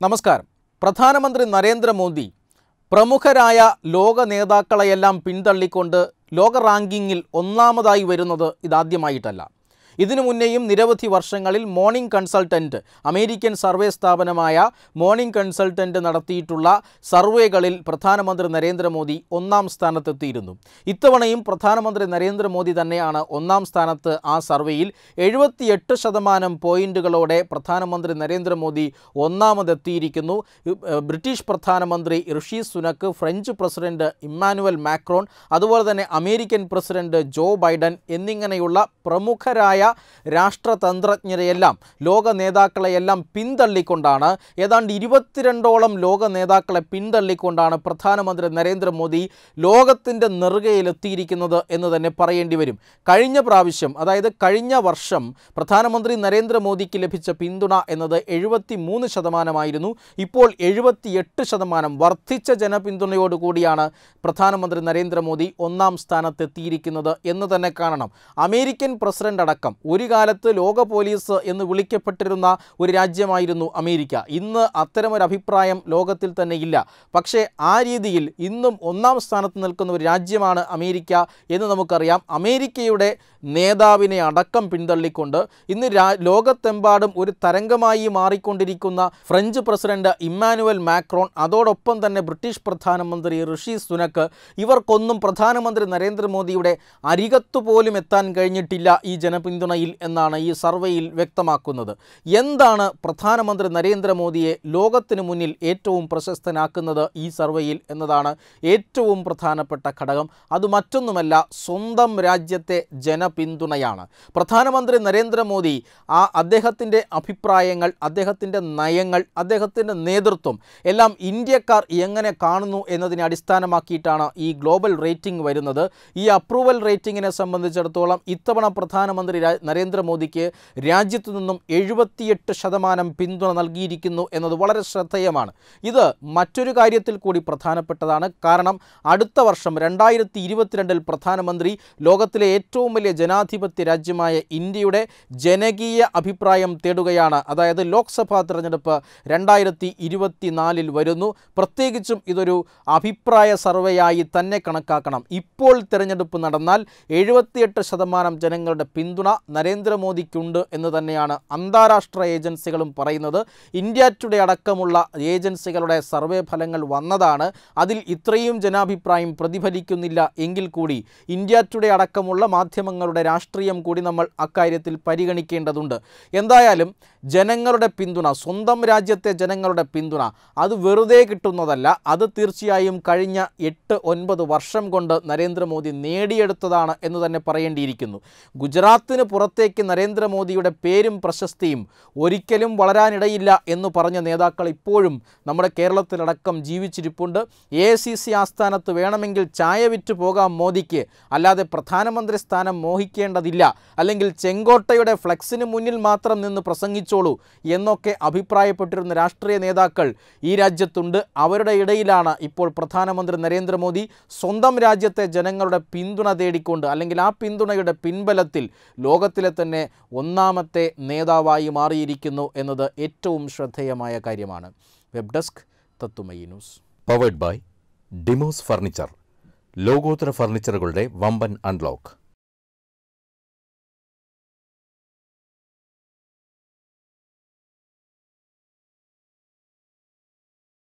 നമസ്കാരം പ്രധാനമന്ത്രി നരേന്ദ്രമോദി പ്രമുഖരായ ലോക നേതാക്കളെയെല്ലാം പിന്തള്ളിക്കൊണ്ട് ലോക റാങ്കിങ്ങിൽ ഒന്നാമതായി വരുന്നത് ഇതാദ്യമായിട്ടല്ല ഇതിനു മുന്നേയും നിരവധി വർഷങ്ങളിൽ മോർണിംഗ് കൺസൾട്ടൻറ്റ് അമേരിക്കൻ സർവേ സ്ഥാപനമായ മോർണിംഗ് കൺസൾട്ടൻറ്റ് നടത്തിയിട്ടുള്ള സർവേകളിൽ പ്രധാനമന്ത്രി നരേന്ദ്രമോദി ഒന്നാം സ്ഥാനത്തെത്തിയിരുന്നു ഇത്തവണയും പ്രധാനമന്ത്രി നരേന്ദ്രമോദി തന്നെയാണ് ഒന്നാം സ്ഥാനത്ത് ആ സർവേയിൽ എഴുപത്തിയെട്ട് ശതമാനം പോയിന്റുകളോടെ പ്രധാനമന്ത്രി നരേന്ദ്രമോദി ഒന്നാമതെത്തിയിരിക്കുന്നു ഏഹ് ബ്രിട്ടീഷ് പ്രധാനമന്ത്രി Rishi Sunak French president Emmanuel Macron അതുപോലെ തന്നെ അമേരിക്കൻ പ്രസിഡന്റ് ജോ ബൈഡൻ എന്നിങ്ങനെയുള്ള പ്രമുഖരായ രാഷ്ട്രതന്ത്രജ്ഞരെയെല്ലാം ലോക നേതാക്കളെയെല്ലാം പിന്തള്ളിക്കൊണ്ടാണ് ഏതാണ്ട് ഇരുപത്തിരണ്ടോളം ലോക നേതാക്കളെ പിന്തള്ളിക്കൊണ്ടാണ് പ്രധാനമന്ത്രി നരേന്ദ്രമോദി ലോകത്തിൻ്റെ നെറുകയിലെത്തിയിരിക്കുന്നത് എന്ന് തന്നെ പറയേണ്ടി വരും കഴിഞ്ഞ പ്രാവശ്യം അതായത് കഴിഞ്ഞ വർഷം പ്രധാനമന്ത്രി നരേന്ദ്രമോദിക്ക് ലഭിച്ച പിന്തുണ എന്നത് എഴുപത്തി മൂന്ന് ശതമാനമായിരുന്നു ഇപ്പോൾ എഴുപത്തിയെട്ട് ശതമാനം വർദ്ധിച്ച ജനപിന്തുണയോടുകൂടിയാണ് പ്രധാനമന്ത്രി നരേന്ദ്രമോദി ഒന്നാം സ്ഥാനത്തെത്തിയിരിക്കുന്നത് എന്ന് തന്നെ കാണണം അമേരിക്കൻ പ്രസിഡന്റ് അടക്കം ഒരു കാലത്ത് ലോക പോലീസ് എന്ന് വിളിക്കപ്പെട്ടിരുന്ന ഒരു രാജ്യമായിരുന്നു അമേരിക്ക ഇന്ന് അത്തരമൊരു അഭിപ്രായം ലോകത്തിൽ തന്നെ ഇല്ല പക്ഷേ ആ രീതിയിൽ ഇന്നും ഒന്നാം സ്ഥാനത്ത് നിൽക്കുന്ന ഒരു രാജ്യമാണ് അമേരിക്ക എന്ന് നമുക്കറിയാം അമേരിക്കയുടെ നേതാവിനെ അടക്കം പിന്തള്ളിക്കൊണ്ട് ഇന്ന് രാ ലോകത്തെമ്പാടും ഒരു തരംഗമായി മാറിക്കൊണ്ടിരിക്കുന്ന ഫ്രഞ്ച് പ്രസിഡന്റ് ഇമ്മാനുവൽ മാക്രോൺ അതോടൊപ്പം തന്നെ ബ്രിട്ടീഷ് പ്രധാനമന്ത്രി ഋഷി സുനക്ക് ഇവർക്കൊന്നും പ്രധാനമന്ത്രി നരേന്ദ്രമോദിയുടെ അരികത്തു പോലും എത്താൻ കഴിഞ്ഞിട്ടില്ല ഈ ജനപിന്തുണയിൽ എന്നാണ് ഈ സർവേയിൽ വ്യക്തമാക്കുന്നത് എന്താണ് പ്രധാനമന്ത്രി നരേന്ദ്രമോദിയെ ലോകത്തിന് മുന്നിൽ ഏറ്റവും പ്രശസ്തനാക്കുന്നത് ഈ സർവേയിൽ എന്നതാണ് ഏറ്റവും പ്രധാനപ്പെട്ട ഘടകം അത് മറ്റൊന്നുമല്ല സ്വന്തം രാജ്യത്തെ ജനപിന്തുണയാണ് പ്രധാനമന്ത്രി നരേന്ദ്രമോദി ആ അദ്ദേഹത്തിൻ്റെ അഭിപ്രായങ്ങൾ അദ്ദേഹത്തിൻ്റെ നയങ്ങൾ അദ്ദേഹത്തിൻ്റെ നേതൃത്വം എല്ലാം ഇന്ത്യക്കാർ എങ്ങനെ കാണുന്നു എന്നതിനെ അടിസ്ഥാനമാക്കിയിട്ടാണ് ഈ ഗ്ലോബൽ റേറ്റിംഗ് വരുന്നത് ഈ അപ്രൂവൽ റേറ്റിംഗിനെ സംബന്ധിച്ചിടത്തോളം ഇത്തവണ പ്രധാനമന്ത്രി രാ- നരേന്ദ്രമോദിക്ക് രാജ്യത്തു നിന്നും എഴുപത്തിയെട്ട് ശതമാനം പിന്തുണ നൽകിയിരിക്കുന്നു എന്നത് വളരെ ശ്രദ്ധേയമാണ് ഇത് മറ്റൊരു കാര്യത്തിൽ കൂടി പ്രധാനപ്പെട്ടതാണ് കാരണം അടുത്ത വർഷം രണ്ടായിരത്തി ഇരുപത്തിരണ്ടിൽ പ്രധാനമന്ത്രി ലോകത്തിലെ ഏറ്റവും വലിയ ജനാധിപത്യ രാജ്യമായ ഇന്ത്യയുടെ ജനകീയ അഭിപ്രായം തേടുകയാണ് അതായത് ലോക്സഭാ തിരഞ്ഞെടുപ്പ് രണ്ടായിരത്തി ഇരുപത്തിനാലിൽ വരുന്നു പ്രത്യേകിച്ചും ഇതൊരു അഭിപ്രായ സർവേയായി തന്നെ കണക്കാക്കണം ഇപ്പോൾ തിരഞ്ഞെടുപ്പ് നടന്നാൽ എഴുപത്തിയെട്ട് ശതമാനം ജനങ്ങളുടെ പിന്തുണ നരേന്ദ്രമോദിക്കുണ്ട് എന്ന് തന്നെയാണ് അന്താരാഷ്ട്ര ഏജൻസികളും പറയുന്നത് ഇന്ത്യ ടുഡേ അടക്കമുള്ള ഏജൻസികളുടെ സർവേ ഫലങ്ങൾ വന്നതാണ് അതിൽ ഇത്രയും ജനാഭിപ്രായം പ്രതിഫലിക്കുന്നില്ല എങ്കിൽ കൂടി ഇന്ത്യ ടുഡേ അടക്കമുള്ള മാധ്യമങ്ങളുടെ രാഷ്ട്രീയം കൂടി നമ്മൾ അക്കാര്യത്തിൽ പരിഗണിക്കേണ്ടതുണ്ട് എന്തായാലും ജനങ്ങളുടെ പിന്തുണ സ്വന്തം രാജ്യത്തെ ജനങ്ങളുടെ പിന്തുണ അത് വെറുതെ കിട്ടുന്നതല്ല അത് തീർച്ചയായും കഴിഞ്ഞ എട്ട് ഒൻപത് വർഷം കൊണ്ട് നരേന്ദ്രമോദി നേടിയെടുത്തതാണ് എന്ന് തന്നെ പറയേണ്ടിയിരിക്കുന്നു ഗുജറാത്തിന് പുറത്തേക്ക് നരേന്ദ്രമോദിയുടെ പേരും പ്രശസ്തിയും ഒരിക്കലും വളരാനിടയില്ല എന്ന് പറഞ്ഞ നേതാക്കൾ ഇപ്പോഴും നമ്മുടെ കേരളത്തിലടക്കം ജീവിച്ചിരിപ്പുണ്ട് എ സി സി ആസ്ഥാനത്ത് വേണമെങ്കിൽ ചായ വിറ്റ് പോകാം മോദിക്ക് അല്ലാതെ പ്രധാനമന്ത്രി സ്ഥാനം മോഹിക്കേണ്ടതില്ല അല്ലെങ്കിൽ ചെങ്കോട്ടയുടെ ഫ്ലക്സിന് മുന്നിൽ മാത്രം നിന്ന് പ്രസംഗിച്ചോളൂ എന്നൊക്കെ അഭിപ്രായപ്പെട്ടിരുന്ന രാഷ്ട്രീയ നേതാക്കൾ ഈ രാജ്യത്തുണ്ട് അവരുടെ ഇടയിലാണ് ഇപ്പോൾ പ്രധാനമന്ത്രി നരേന്ദ്രമോദി സ്വന്തം രാജ്യത്തെ ജനങ്ങളുടെ പിന്തുണ തേടിക്കൊണ്ട് അല്ലെങ്കിൽ ആ പിന്തുണയുടെ പിൻബലത്തിൽ ലോകത്തിലെ തന്നെ ഒന്നാമത്തെ നേതാവായി മാറിയിരിക്കുന്നു എന്നത് ഏറ്റവും ശ്രദ്ധേയമായ കാര്യമാണ് വെബ് ഡെസ്ക് തത്തുമയി news powered by Dimos furniture ലോകോത്തര ഫർണിച്ചറുകളുടെ വമ്പൻ അൺലോക്ക്